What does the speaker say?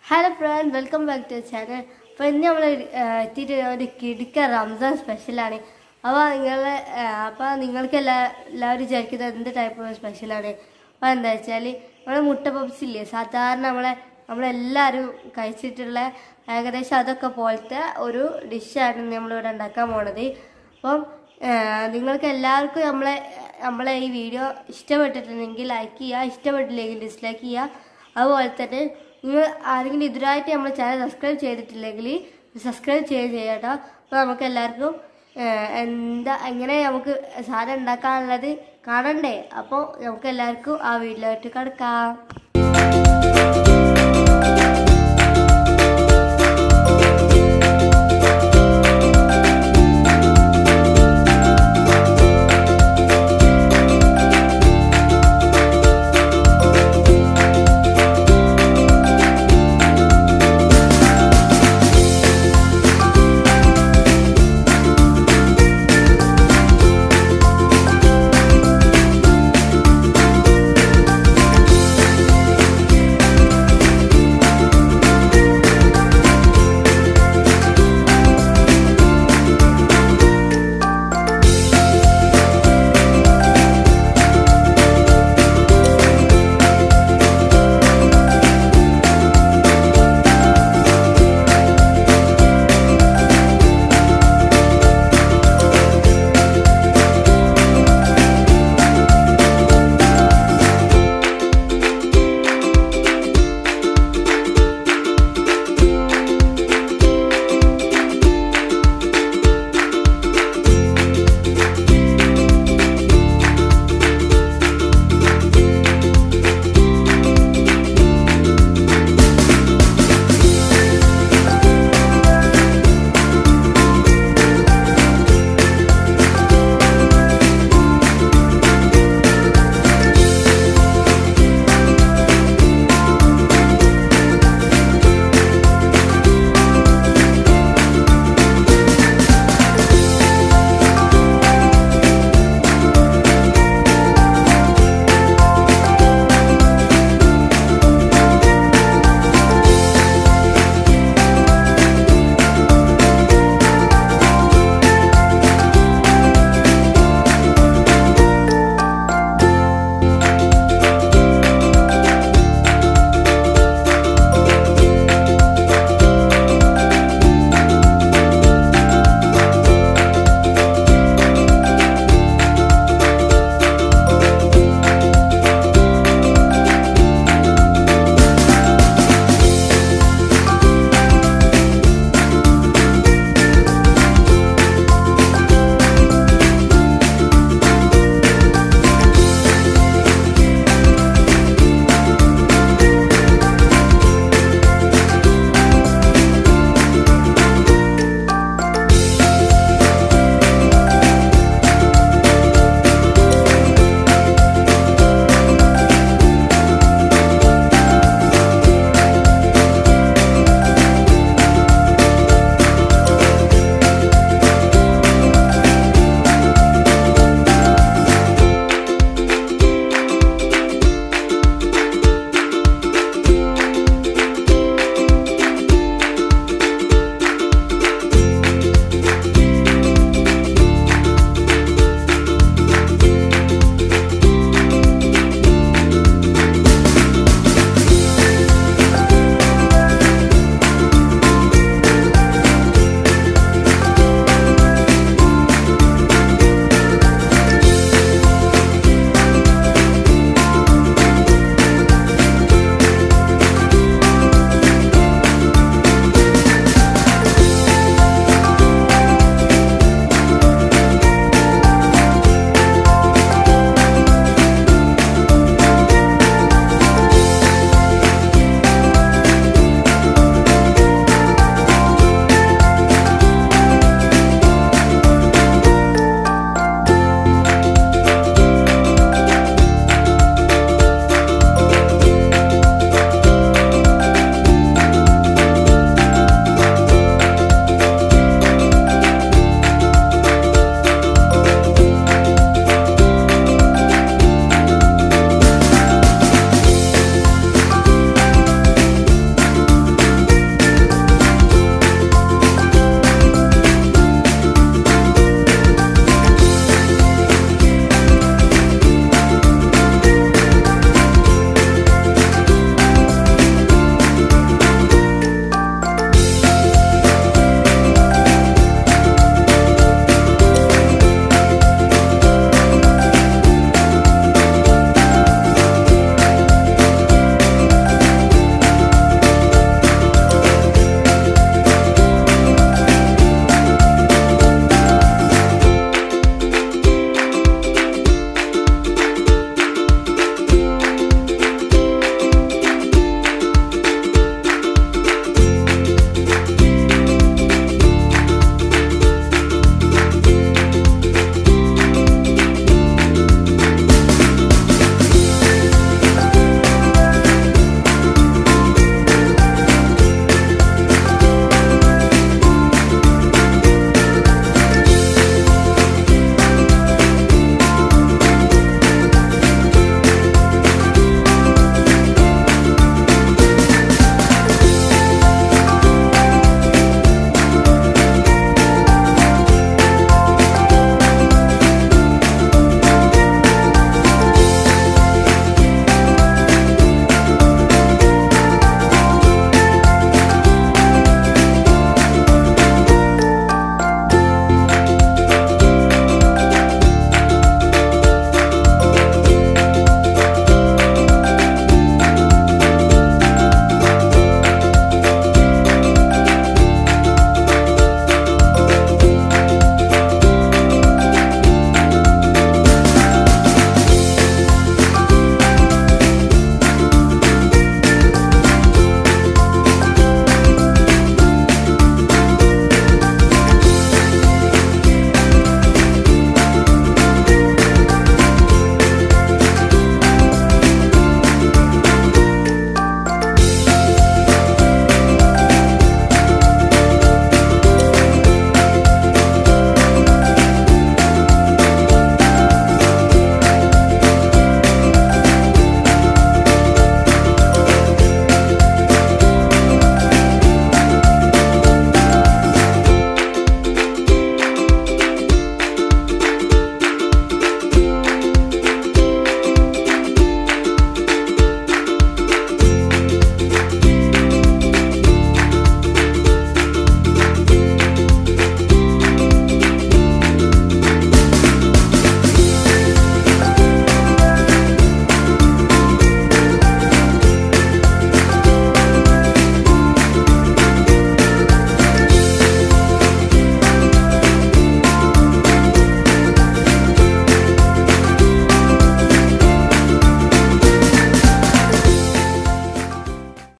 hello friend welcome back to channel അപ്പോൾ ഇന്ന് നമ്മൾ എത്തിയിട്ട് ഒരു കിടുക്ക റംസാൻ സ്പെഷ്യലാണ് അപ്പോൾ നിങ്ങൾ അപ്പോൾ നിങ്ങൾക്ക് എല്ലാ എല്ലാവരും വിചാരിക്കുന്നത് എന്ത് ടൈപ്പ് സ്പെഷ്യലാണ് അപ്പോൾ എന്താ വെച്ചാൽ നമ്മളെ മുട്ട പപ്സ് ഇല്ലേ സാധാരണ നമ്മളെ നമ്മളെല്ലാവരും കഴിച്ചിട്ടുള്ള ഏകദേശം അതൊക്കെ പോലത്തെ ഒരു ഡിഷാണ് നമ്മളിവിടെ ഉണ്ടാക്കാൻ പോണത് അപ്പം ഏഹ് നിങ്ങൾക്ക് എല്ലാവർക്കും നമ്മളെ നമ്മളെ ഈ വീഡിയോ ഇഷ്ടപ്പെട്ടിട്ടുണ്ടെങ്കിൽ ലൈക്ക് ചെയ്യുക ഇഷ്ടപ്പെട്ടില്ലെങ്കിൽ ഡിസ്ലൈക്ക് ചെയ്യുക അതുപോലെ തന്നെ നിങ്ങൾ ആരെങ്കിലും ഇതിനായിട്ട് നമ്മുടെ ചാനൽ സബ്സ്ക്രൈബ് ചെയ്തിട്ടില്ലെങ്കിൽ സബ്സ്ക്രൈബ് ചെയ്യുക ചെയ്യാട്ടോ അപ്പോൾ നമുക്ക് എല്ലാവർക്കും ഏഹ്, എന്താ എങ്ങനെ നമുക്ക് സാധനം ഉണ്ടാക്കാനുള്ളത് കാണണ്ടേ അപ്പോൾ നമുക്ക് എല്ലാവർക്കും ആ വീട്ടിലോട്ട് കിടക്കാം